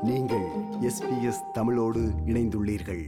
நீங்கள் எஸ்பிஎஸ் தமிழோடு இணைந்துள்ளீர்கள்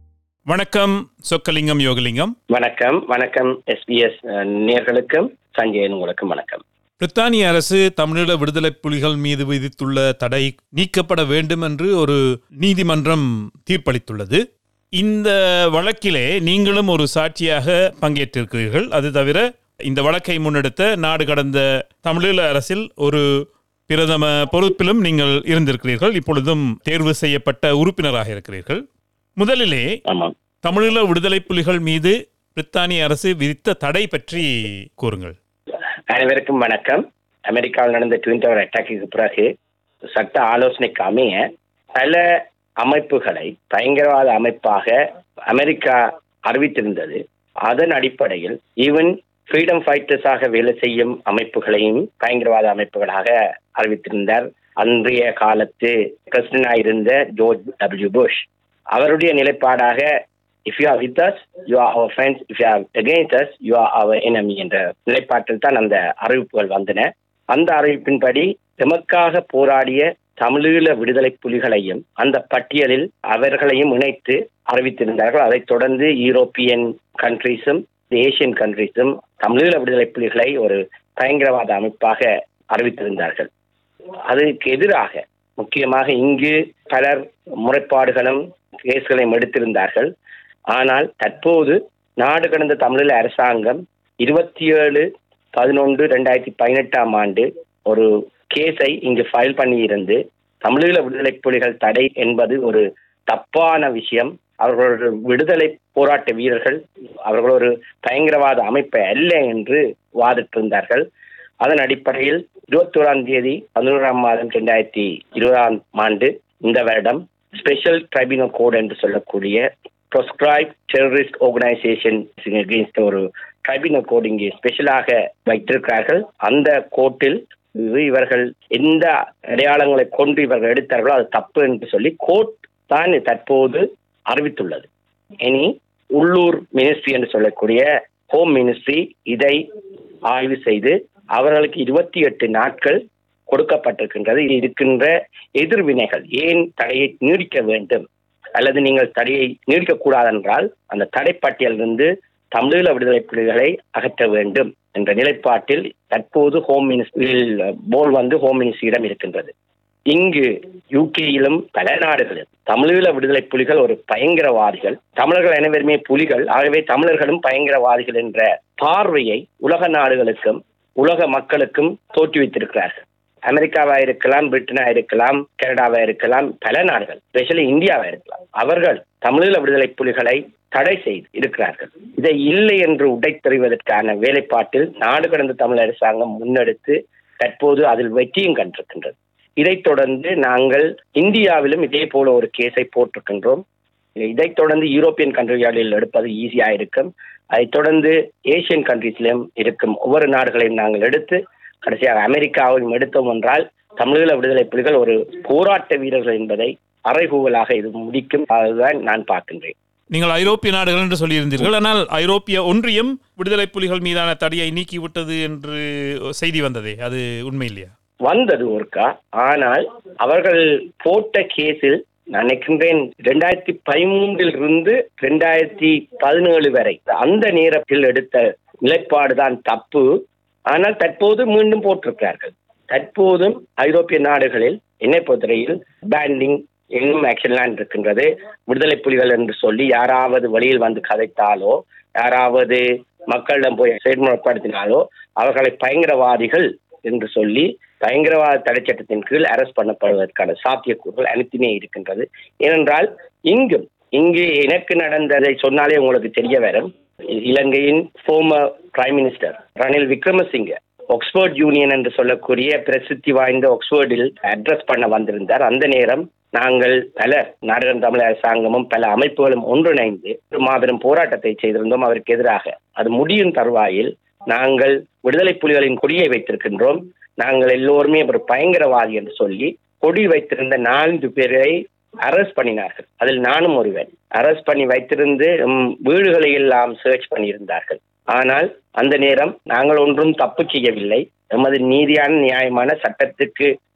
வணக்கம் சொக்கலிங்கம் யோகலிங்கம் வணக்கம் வணக்கம் எஸ்பிஎஸ் நேர்களுக்கும் சஞ்சயன் உங்களுக்கும் வணக்கம் பிரித்தானிய அரசு தமிழீழ விடுதலை புலிகள் மீது விதித்துள்ள தடை நீக்கப்பட வேண்டும் என்று ஒரு நீதிமன்றம் தீர்ப்பளித்துள்ளது இந்த வழக்கிலே நீங்களும் ஒரு சாட்சியாக பங்கேற்றிருக்கிறீர்கள் அது தவிர இந்த வழக்கை முன்னெடுத்த நாடு கடந்த தமிழீழ அரசில் ஒரு பிரதம பொறுப்பிலும் நீங்கள் இருந்திருக்கிறீர்கள் இப்பொழுதும் தேர்வு செய்யப்பட்ட உறுப்பினராக இருக்கிறீர்கள் முதலிலே ஆமாம் தமிழீழ விடுதலை புலிகள் மீது பிரித்தானிய அரசு விதித்த தடை பற்றி கூறுங்கள் அனைவருக்கும் வணக்கம் அமெரிக்காவில் நடந்த ட்வின் டவர் அட்டாக்கு பிறகு சட்ட ஆலோசனைக்கு அமைய பல அமைப்புகளை பயங்கரவாத அமைப்பாக அமெரிக்கா அறிவித்திருந்தது அதன் அடிப்படையில் ஈவன் ஃப்ரீடம் ஃபைட்டர்ஸாக வேலை செய்யும் அமைப்புகளையும் பயங்கரவாத அமைப்புகளாக அறிவித்திருந்தார் அன்றைய காலத்து பிரசிடண்டாக இருந்த ஜோர்ஜ் டபிள்யூ புஷ் அவருடைய நிலைப்பாடாக if you are with us you are our friends if you are against us you are our enemy என்ற நிலைப்பாட்டில் தான் அந்த அறிவிப்புகள் வந்தன அந்த அறிவிப்பின்படி எமக்காக போராடிய தமிழீழ விடுதலை புலிகளையும் அந்த பட்டியலில் அவர்களையும் இணைத்து அறிவித்திருந்தார்கள் அதைத் தொடர்ந்து யூரோப்பியன் கண்ட்ரீஸும் ஏசியன் கண்ட்ரீஸும் தமிழீழ விடுதலை புலிகளை ஒரு பயங்கரவாத அமைப்பாக அறிவித்திருந்தார்கள் அதுக்கு எதிராக முக்கியமாக இங்கு பலர் முறைப்பாடுகளும் கேஸ்களையும் எடுத்திருந்தார்கள் ஆனால் தற்போது நாடு கடந்த தமிழீழ அரசாங்கம் இருபத்தி ஏழு பதினொன்று ரெண்டாயிரத்தி பதினெட்டாம் ஆண்டு ஒரு கேஸை இங்கு ஃபைல் பண்ணியிருந்து தமிழீழ விடுதலை புலிகள் தடை என்பது ஒரு தப்பான விஷயம் அவர்களோட விடுதலை போராட்ட வீரர்கள் அவர்கள் ஒரு பயங்கரவாத அமைப்பை அல்ல என்று வாதிட்டிருந்தார்கள் அதன் அடிப்படையில் இருபத்தி ஓராம் தேதி பதினோராம் மாதம் ரெண்டாயிரத்தி இருபதாம் ஆண்டு இந்த வருடம் ஸ்பெஷல் ட்ரைபியூனல் கோட் என்று சொல்லக்கூடிய ப்ரொஸ்கிரைப் டெரரிஸ்ட் ஆர்கனைசேஷன் அகேன்ஸ்ட் ஒரு ட்ரைபியூனல் கோட் இங்கே ஸ்பெஷலாக வைத்திருக்கிறார்கள் அந்த கோர்ட்டில் இது இவர்கள் எந்த அடையாளங்களை கொண்டு இவர்கள் எடுத்தார்களோ அது தப்பு என்று சொல்லி கோர்ட் தான் தற்போது அறிவித்துள்ளது இனி உள்ளூர் மினிஸ்ட்ரி என்று சொல்லக்கூடிய ஹோம் மினிஸ்ட்ரி இதை ஆய்வு செய்து அவர்களுக்கு இருபத்தி எட்டு நாட்கள் கொடுக்கப்பட்டிருக்கின்றது இது இருக்கின்ற எதிர்வினைகள் ஏன் தடையை நீடிக்க வேண்டும் அல்லது நீங்கள் தடையை நீடிக்கக்கூடாது என்றால் அந்த தடைப்பட்டியலிருந்து தமிழீழ விடுதலை புலிகளை அகற்ற வேண்டும் என்ற நிலைப்பாட்டில் தற்போது ஹோம் மினிஸ்ட்ரியில் போல் வந்து ஹோம் மினிஸ்ட்ரியிடம் இருக்கின்றது இங்கு யூகேயிலும் பல நாடுகளில் தமிழீழ விடுதலை புலிகள் ஒரு பயங்கரவாதிகள் தமிழர்கள் அனைவருமே புலிகள் ஆகவே தமிழர்களும் பயங்கரவாதிகள் என்ற பார்வையை உலக நாடுகளுக்கும் உலக மக்களுக்கும் தோற்றுவித்திருக்கிறார்கள் அமெரிக்காவா இருக்கலாம் பிரிட்டனா இருக்கலாம் கனடாவா இருக்கலாம் பல நாடுகள் ஸ்பெஷலி இந்தியாவா இருக்கலாம் அவர்கள் தமிழீழ விடுதலை புலிகளை தடை செய்து இருக்கிறார்கள் இதை இல்லை என்று உடைத்தெறிவதற்கான வேலைப்பாட்டில் நாடு கடந்த தமிழ் அரசாங்கம் முன்னெடுத்து தற்போது அதில் வெற்றியும் கண்டிருக்கின்றது இதைத் தொடர்ந்து நாங்கள் இந்தியாவிலும் இதே போல ஒரு கேஸை போட்டிருக்கின்றோம் இதைத் தொடர்ந்து யூரோப்பியன் கண்ட்ரிகளில் எடுப்பது ஈஸியா இருக்கும் அதைத் தொடர்ந்து ஏசியன் கண்ட்ரீஸ்லையும் இருக்கும் ஒவ்வொரு நாடுகளையும் நாங்கள் எடுத்து கடைசியாக அமெரிக்காவையும் எடுத்தோம் என்றால் தமிழீழ விடுதலை புலிகள் ஒரு போராட்ட வீரர்கள் என்பதை அறைகூவலாக இது முடிக்கும் அதுதான் நான் பார்க்கின்றேன் நீங்கள் ஐரோப்பிய நாடுகள் என்று சொல்லியிருந்தீர்கள் ஆனால் ஐரோப்பிய ஒன்றியம் விடுதலை புலிகள் மீதான தடையை நீக்கிவிட்டது என்று செய்தி வந்ததே அது உண்மை இல்லையா வந்தது ஒருக்கா ஆனால் அவர்கள் போட்ட கேஸில் நான் நினைக்கின்றேன் ரெண்டாயிரத்தி பதிமூன்றில் இருந்து ரெண்டாயிரத்தி பதினேழு வரை அந்த நேரத்தில் எடுத்த நிலைப்பாடுதான் தப்பு ஆனால் தற்போது மீண்டும் போட்டிருக்கிறார்கள் தற்போதும் ஐரோப்பிய நாடுகளில் என்னை பொறுத்தவரையில் பேண்டிங் இன்னும் ஆக்ஷன்லாம் இருக்கின்றது விடுதலை புலிகள் என்று சொல்லி யாராவது வெளியில் வந்து கதைத்தாலோ யாராவது மக்களிடம் போய் செயல்முறைப்படுத்தினாலோ அவர்களை பயங்கரவாதிகள் என்று சொல்லி பயங்கரவாத தடை சட்டத்தின் கீழ் அரெஸ்ட் பண்ணப்படுவதற்கான சாத்தியக்கூறுகள் அனைத்துமே இருக்கின்றது ஏனென்றால் இங்கும் இங்கு எனக்கு நடந்ததை சொன்னாலே உங்களுக்கு தெரிய வரும் இலங்கையின் former prime minister Ranil Wickremesinghe Oxford Union என்று சொல்லக்கூடிய பிரசித்தி வாய்ந்த ஆக்ஸ்போர்டில் அட்ரஸ் பண்ண வந்திருந்தார் அந்த நேரம் நாங்கள் பல நாடகம் தமிழ் அரசாங்கமும் பல அமைப்புகளும் ஒன்றிணைந்து ஒரு மாபெரும் போராட்டத்தை செய்திருந்தோம் அவருக்கு எதிராக அது முடியும் தருவாயில் நாங்கள் விடுதலை புலிகளின் கொடியை வைத்திருக்கின்றோம் நாங்கள் எல்லோருமே ஒரு பயங்கரவாதி என்று சொல்லி கொடி வைத்திருந்த நான்கு பேரை அரெஸ்ட் பண்ணினார்கள் அதில் நானும் ஒருவன் அரெஸ்ட் பண்ணி வைத்திருந்து ம், வீடுகளை எல்லாம் சர்ச் பண்ணியிருந்தார்கள் ஆனால் அந்த நேரம் நாங்கள் ஒன்றும் தப்பு செய்யவில்லை எமது நீதியான நியாயமான சட்டத்துக்கு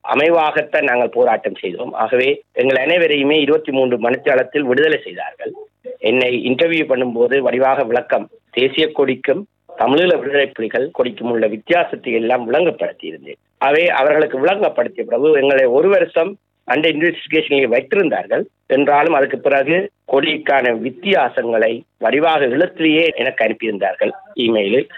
அமைவாகத்தான் நாங்கள் போராட்டம் செய்தோம் ஆகவே எங்கள் அனைவரையுமே இருபத்தி மூன்று மணித்தாளத்தில் விடுதலை செய்தார்கள் என்னை இன்டர்வியூ பண்ணும்போது வடிவாக விளக்கம் தேசிய கொடிக்கும் தமிழீழ விடுதலை புலிகள் கொடிக்கும் உள்ள வித்தியாசத்தை எல்லாம் விளங்கப்படுத்தியிருந்தேன் அவை அவர்களுக்கு விளங்கப்படுத்திய பிறகு எங்களை ஒரு வருஷம் அந்த இன்வெஸ்டிகேஷனில் வைத்திருந்தார்கள் என்றாலும் அதுக்கு பிறகு கொடிக்கான வித்தியாசங்களை வடிவாக எழுத்திலேயே எனக்கு அனுப்பியிருந்தார்கள் இமெயிலில்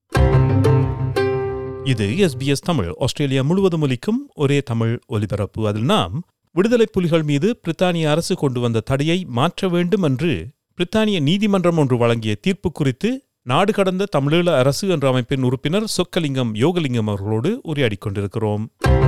இது எஸ்பிஎஸ் தமிழ் ஆஸ்திரேலியா முழுவதும் ஒலிக்கும் ஒரே தமிழ் ஒலிபரப்பு அதில் நாம் விடுதலை புலிகள் மீது பிரித்தானிய அரசு கொண்டு வந்த தடையை மாற்ற வேண்டும் என்று பிரித்தானிய நீதிமன்றம் ஒன்று வழங்கிய தீர்ப்பு குறித்து நாடு கடந்த தமிழீழ அரசு என்ற அமைப்பின் உறுப்பினர் சொக்கலிங்கம் யோகலிங்கம் அவர்களோடு உரையாடிக் கொண்டிருக்கிறோம்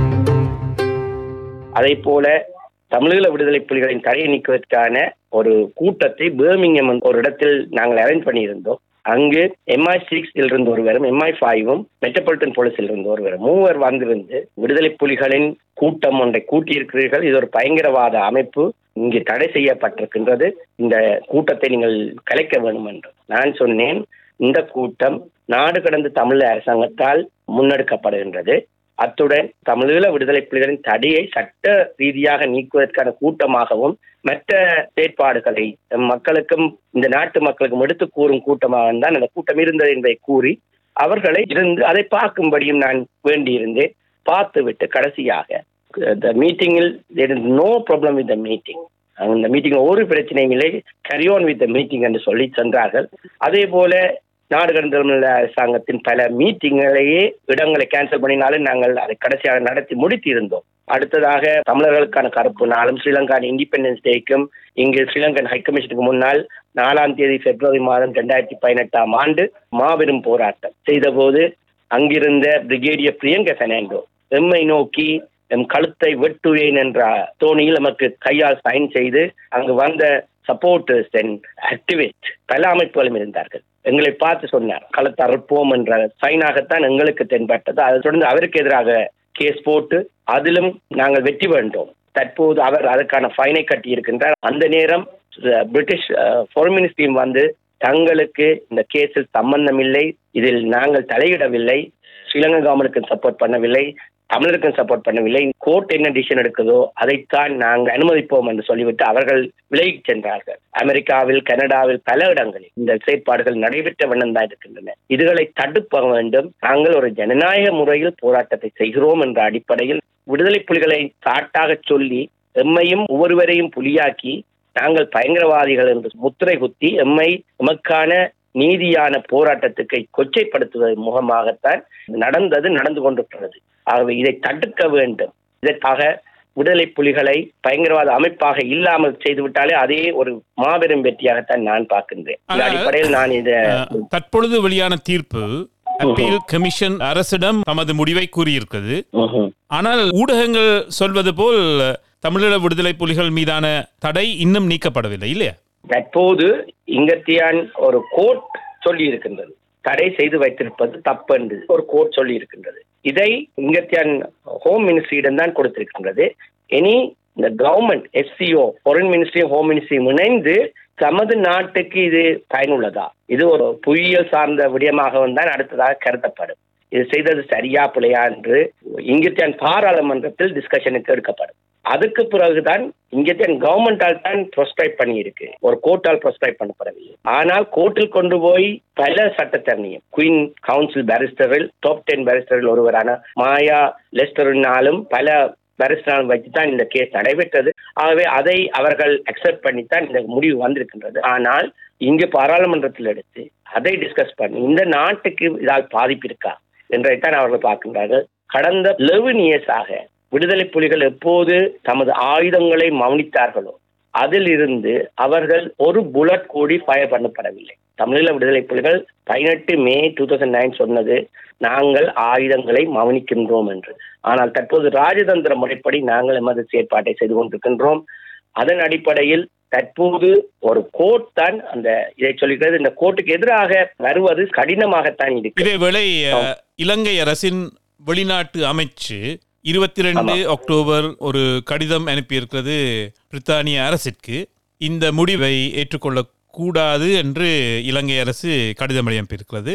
அதே போல தமிழீழ விடுதலை புலிகளின் தடையை நீக்குவதற்கான ஒரு கூட்டத்தை பேர்மிங்கம் ஒரு இடத்தில் நாங்கள் அரேஞ்ச் பண்ணியிருந்தோம் அங்கு எம்ஐ சிக்ஸில் இருந்து ஒருவரும் எம்ஐ ஃபைவும் மெட்ரோபாலிட்டன் போலீஸில் இருந்து ஒருவரும் மூவர் வந்திருந்து விடுதலை புலிகளின் கூட்டம் ஒன்றை கூட்டியிருக்கிறீர்கள் இது ஒரு பயங்கரவாத அமைப்பு இங்கு தடை செய்யப்பட்டிருக்கின்றது இந்த கூட்டத்தை நீங்கள் கலைக்க வேண்டும் என்று நான் சொன்னேன் இந்த கூட்டம் நாடு கடந்த தமிழ் அரசாங்கத்தால் முன்னெடுக்கப்படுகின்றது அத்துடன் தமிழீழ விடுதலை புலிகளின் தடையை சட்ட ரீதியாக நீக்குவதற்கான கூட்டமாகவும் மற்ற செயற்பாடுகளை மக்களுக்கும் இந்த நாட்டு மக்களுக்கும் எடுத்து கூறும் கூட்டமாக தான் அந்த கூட்டம் இருந்தது என்பதை கூறி அவர்களை இருந்து அதை பார்க்கும்படியும் நான் வேண்டியிருந்தேன் பார்த்துவிட்டு கடைசியாக இந்த மீட்டிங்கில் there is no problem with the meeting அந்த மீட்டிங்கில் ஒரு பிரச்சனையும் இல்லை கரியோன் வித் த மீட்டிங் என்று சொல்லி சென்றார்கள் அதே போல நாடு கடந்த அரசாங்கத்தின் பல மீட்டிங்களையே இடங்களை கேன்சல் பண்ணினாலும் நாங்கள் அதை கடைசியாக நடத்தி முடித்திருந்தோம் அடுத்ததாக தமிழர்களுக்கான கருப்பு நாளும் ஸ்ரீலங்கான் இண்டிபெண்டன்ஸ் டேக்கும் இங்கு ஸ்ரீலங்கன் ஹைகமிஷனுக்கு முன்னால் நாலாம் தேதி பிப்ரவரி மாதம் ரெண்டாயிரத்தி பதினெட்டாம் ஆண்டு மாபெரும் போராட்டம் செய்தபோது அங்கிருந்த பிரிகேடியர் பிரியங்க பெர்னாண்டோ எம்மை நோக்கி எம் கழுத்தை வெட்டுவேன் என்ற தோணியில் நமக்கு கையால் சைன் செய்து அங்கு வந்த சப்போர்ட்டர்ஸ் அண்ட் ஆக்டிவிஸ்ட் பல அமைப்புகளும் இருந்தார்கள் எங்களை பார்த்து சொன்னார் களத்தை அறுப்போம் என்ற சைனாகத்தான் எங்களுக்கு தென்பட்டது அதை தொடர்ந்து அவருக்கு எதிராக கேஸ் போட்டு அதிலும் நாங்கள் வெற்றி வேண்டோம் தற்போது அவர் அதற்கான ஃபைனை கட்டி இருக்கின்றார் அந்த நேரம் பிரிட்டிஷ் ஃபாரின் மினிஸ்ட்ரியும் வந்து தங்களுக்கு இந்த கேஸில் சம்பந்தம் இல்லை இதில் நாங்கள் தலையிடவில்லை ஸ்ரீலங்கா கவர்மெண்ட்டுக்கு சப்போர்ட் பண்ணவில்லை தமிழருக்கும் சப்போர்ட் பண்ணவில்லை கோர்ட் என்ன டிசிஷன் எடுக்குதோ அதைத்தான் நாங்கள் அனுமதிப்போம் என்று சொல்லிவிட்டு அவர்கள் விலகிச் சென்றார்கள் அமெரிக்காவில் கனடாவில் பல இடங்களில் இந்த செயற்பாடுகள் நடைபெற்ற வண்ணம் தான் இருக்கின்றன இதுகளை தடுப்ப வேண்டும் நாங்கள் ஒரு ஜனநாயக முறையில் போராட்டத்தை செய்கிறோம் என்ற அடிப்படையில் விடுதலை புலிகளை சாட்டாக சொல்லி எம்மையும் ஒவ்வொருவரையும் புலியாக்கி நாங்கள் பயங்கரவாதிகள் என்று முத்திரை குத்தி எம்மை எமக்கான நீதியான போராட்டத்துக்கு கொச்சைப்படுத்துவதன் முகமாகத்தான் நடந்தது நடந்து கொண்டிருக்கிறது ஆகவே இதை தடுக்க வேண்டும் இதற்காக விடுதலை புலிகளை பயங்கரவாத அமைப்பாக இல்லாமல் செய்துவிட்டாலே அதே ஒரு மாபெரும் வெற்றியாகத்தான் நான் பார்க்கின்றேன் இந்த அடிப்படையில் நான் இதை அஹ், தற்பொழுது வெளியான தீர்ப்பு அப்பீல் கமிஷன் அரசிடம் தமது முடிவை கூறியிருக்கிறது ம்ஹும். ஆனால் ஊடகங்கள் சொல்வது போல் தமிழீழ விடுதலை புலிகள் மீதான தடை இன்னும் நீக்கப்படவில்லை இல்லையா தற்போது இங்கத்தியான் ஒரு கோர்ட் சொல்லி இருக்கின்றது தடை செய்து வைத்திருப்பது தப்பென்று ஒரு கோர்ட் சொல்லி இருக்கின்றது இதை இங்கத்தியான் ஹோம் மினிஸ்ட்ரியிடம் தான் கொடுத்திருக்கின்றது இனி இந்த கவர்மெண்ட் எஃப்சிஓ ஃபாரின் மினிஸ்ட்ரியும் ஹோம் மினிஸ்ட்ரியும் இணைந்து தமது நாட்டுக்கு இது பயனுள்ளதா இது ஒரு புவியியல் சார்ந்த விடயமாக தான் அடுத்ததாக கருதப்படும் இது செய்தது சரியா பிழையா என்று இங்கத்தியான் பாராளுமன்றத்தில் டிஸ்கஷனுக்கு எடுக்கப்படும் அதுக்கு பிறகுதான் இங்கத்தியான் கவர்மெண்டால் தான் ப்ரொஸ்கிரைப் பண்ணியிருக்கு ஒரு கோர்ட்டால் ப்ரொஸ்கிரைப் பண்ணப்படவில்லை ஆனால் கோர்ட்டில் கொண்டு போய் பல சட்டத்தரணியும் குயின் கவுன்சில் பாரிஸ்டரில் டாப் டென் பாரிஸ்டரில் ஒருவரான மாயா லெஸ்டரினாலும் பல பாரிஸ்டரால் வச்சுதான் இந்த கேஸ் நடைபெற்றது ஆகவே அதை அவர்கள் அக்செப்ட் பண்ணித்தான் இந்த முடிவு வந்திருக்கின்றது ஆனால் இங்கு பாராளுமன்றத்தில் எடுத்து அதை டிஸ்கஸ் பண்ணி இந்த நாட்டுக்கு இதால் பாதிப்பு இருக்கா என்றைத்தான் அவர்கள் பார்க்கின்றார்கள் கடந்த லெவன் இயர்ஸாக விடுதலை புலிகள் எப்போது தமது ஆயுதங்களை மௌனித்தார்களோ அதிலிருந்து அவர்கள் ஒரு புல்லட் கூடி ஃபயர் பண்ணப்படவில்லை தமிழீழ விடுதலை புலிகள் பதினெட்டு மே டூ தௌசண்ட் நைன் சொன்னது நாங்கள் ஆயுதங்களை மௌனிக்கின்றோம் என்று ஆனால் தற்போது ராஜதந்திர முறைப்படி நாங்கள் எமது செயற்பாட்டை செய்து கொண்டிருக்கின்றோம் அதன் அடிப்படையில் தற்போது ஒரு கோர்ட் தான் அந்த இதை சொல்லுகிறது இந்த கோர்ட்டுக்கு எதிராக வருவது கடினமாகத்தான் இருக்கு இதேவேளை அஹ், இலங்கை அரசின் வெளிநாட்டு அமைச்சு இருபத்தி ரெண்டு அக்டோபர் ஒரு கடிதம் அனுப்பியிருக்கிறது பிரித்தானிய அரசிற்கு இந்த முடிவை ஏற்றுக்கொள்ள கூடாது என்று இலங்கை அரசு கடிதம் அனுப்பியிருக்கிறது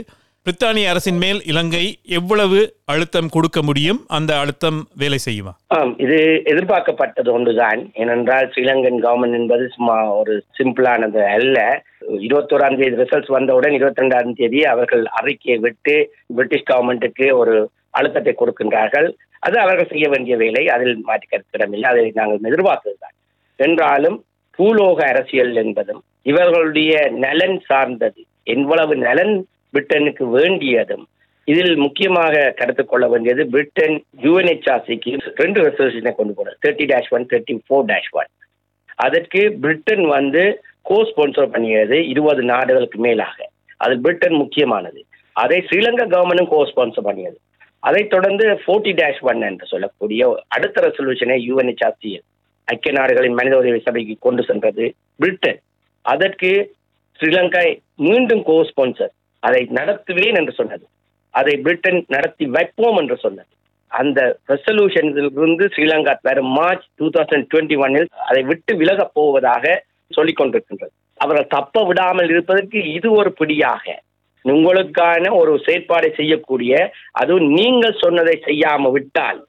பிரித்தானிய அரசின் மேல் இலங்கை எவ்வளவு அழுத்தம் கொடுக்க முடியும் அந்த அழுத்தம் வேலை செய்யுமா ஆம் இது எதிர்பார்க்கப்பட்டது ஒன்றுதான் ஏனென்றால் ஸ்ரீலங்கன் கவர்மெண்ட் என்பது சும்மா ஒரு சிம்பிளானது அல்ல இருபத்தோராம் தேதி ரிசல்ட்ஸ் வந்தவுடன் இருபத்தி ரெண்டாம் தேதி அவர்கள் அறிக்கையை விட்டு பிரிட்டிஷ் கவர்மெண்ட்டுக்கு ஒரு அழுத்தத்தை கொடுக்கின்றார்கள் அது அவர்கள் செய்ய வேண்டிய வேலை அதில் மாற்றி கருத்திடமில்லை அதை நாங்கள் எதிர்பார்த்ததுதான் என்றாலும் பூலோக அரசியல் என்பதும் இவர்களுடைய நலன் சார்ந்தது எவ்வளவு நலன் பிரிட்டனுக்கு வேண்டியதும் இதில் முக்கியமாக கருத்து கொள்ள வேண்டியது பிரிட்டன் யூஎன்ஹெச்ஆர்சிக்கு ரெண்டு ரெசல்யூஷனை கொண்டு போனது thirty dash one thirty four dash one அதற்கு பிரிட்டன் வந்து கோ ஸ்பான்சர் பண்ணியது இருபது நாடுகளுக்கு மேலாக அதில் பிரிட்டன் முக்கியமானது அதை ஸ்ரீலங்கா கவர்மெண்டும் கோ ஸ்பான்சர் பண்ணியது அதைத் தொடர்ந்து ஃபோர்ட்டி டேஷ் ஒன் என்று சொல்லக்கூடிய அடுத்த ரெசல்யூஷனை யூஎன்ஹெச்ஆர்சிஎல் ஐக்கிய நாடுகளின் மனித உதவி சபைக்கு கொண்டு சென்றது பிரிட்டன் அதற்கு ஸ்ரீலங்கா மீண்டும் கோ ஸ்பான்சர் அதை நடத்துவேன் என்று சொன்னது அதை பிரிட்டன் நடத்தி வைப்போம் என்று சொன்னது அந்த ரெசல்யூஷனிலிருந்து ஸ்ரீலங்கா வரும் மார்ச் டூ தௌசண்ட் டுவெண்ட்டி ஒன்னில் அதை விட்டு விலகப் போவதாக சொல்லிக் கொண்டிருக்கின்றது அவர்கள் தப்ப விடாமல் இருப்பதற்கு இது ஒரு பிடியாக உங்களுக்கான ஒரு செயற்பாடை செய்யக்கூடிய அதுவும் நீங்கள் சொன்னதை செய்யாம விட்டால்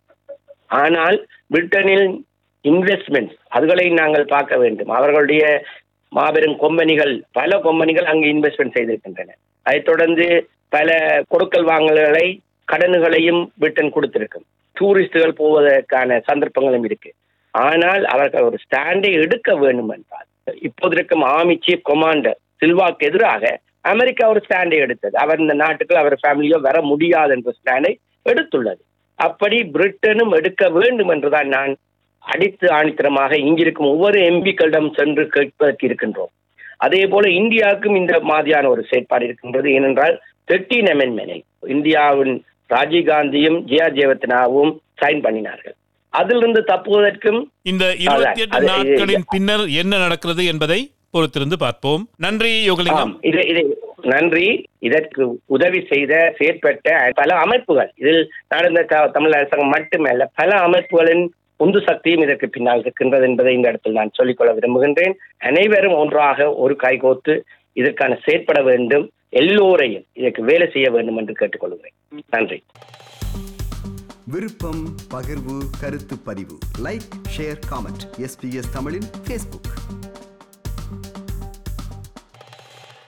ஆனால் பிரிட்டனில் இன்வெஸ்ட்மெண்ட் அதுகளை நாங்கள் பார்க்க வேண்டும் அவர்களுடைய மாபெரும் கொம்பனிகள் பல கொம்பனிகள் அங்கு இன்வெஸ்ட்மெண்ட் செய்திருக்கின்றன அதைத் தொடர்ந்து பல கொடுக்கல் வாங்கல்களை கடன்களையும் பிரிட்டன் கொடுத்திருக்கும் டூரிஸ்டுகள் போவதற்கான சந்தர்ப்பங்களும் இருக்கு ஆனால் அவர்கள் ஒரு ஸ்டாண்டை எடுக்க வேண்டும் என்றால் இப்போது இருக்கும் ஆர்மி சீஃப் கமாண்டர் சில்வாக்கு எதிராக அமெரிக்கா ஒரு ஸ்டாண்டை எடுத்தது அவர் இந்த நாட்டுக்கு அவர் ஃபேமிலியோ வர முடியாது என்ற ஸ்டாண்டை எடுத்துள்ளது அப்படி பிரிட்டனும் எடுக்க வேண்டும் என்றுதான் நான் அடித்து ஆணித்தரமாக இங்கிருக்கும் ஒவ்வொரு எம்பிக்களிடம் சென்று கேட்பதற்கு இருக்கின்றோம் அதே போல இந்தியாவுக்கும் இந்த மாதிரியான ஒரு செயற்பாடு இருக்கின்றது ஏனென்றால் தேர்ட்டீன் அமெண்ட்மெனை இந்தியாவின் ராஜீவ்காந்தியும் ஜியா ஜெயவர்த்தனாவும் சைன் பண்ணினார்கள் அதிலிருந்து தப்புவதற்கும் இந்த இருபத்தி எட்டு அது- இது- நாட்களின் பின்னர் என்ன நடக்கிறது என்பதை பொறுத்திருந்து பார்ப்போம் நன்றி யோகலிங்கம் ஆம், இது இது நன்றி இதற்கு உதவி செய்த செயற்பட்ட பல அமைப்புகள் இதில் நடந்த த- தமிழ் அரசாங்கம் மட்டுமல்ல பல அமைப்புகளின் உந்து சக்தியும் இதற்கு பின்னால் இருக்கின்றது என்பதை இந்த இடத்தில் நான் சொல்லிக்கொள்ள விரும்புகின்றேன் அனைவரும் ஒன்றாக ஒரு கைகோத்து இதற்கான செயற்பட வேண்டும் எல்லோரையும் இதற்கு வேலை செய்ய வேண்டும் என்று கேட்டுக்கொள்கிறேன் நன்றி விருப்பம் பகிர்வு கருத்து பதிவு லைக் ஷேர் காமெண்ட் எஸ்பிஎஸ் தமிழின் ஃபேஸ்புக்